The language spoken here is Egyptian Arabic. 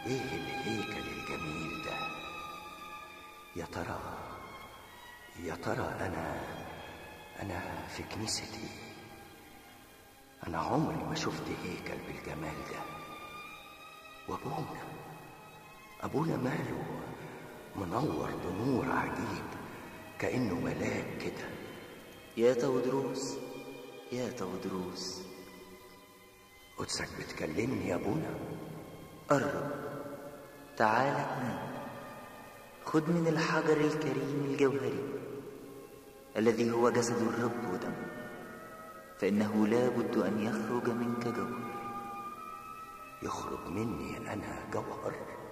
ايه الهيكل الجميل ده يا ترى يا ترى انا انا في كنيستي انا عمري ما شفت هيكل بالجمال ده وابونا ابونا ماله منور بنور عجيب كانه ملاك كده يا تودروس يا تودروس قدسك بتكلمني يا ابونا قرب تعال اتنام خد من الحجر الكريم الجوهري الذي هو جسد الرب ودمه فإنه لا بد أن يخرج منك جوهر يخرج مني انا جوهر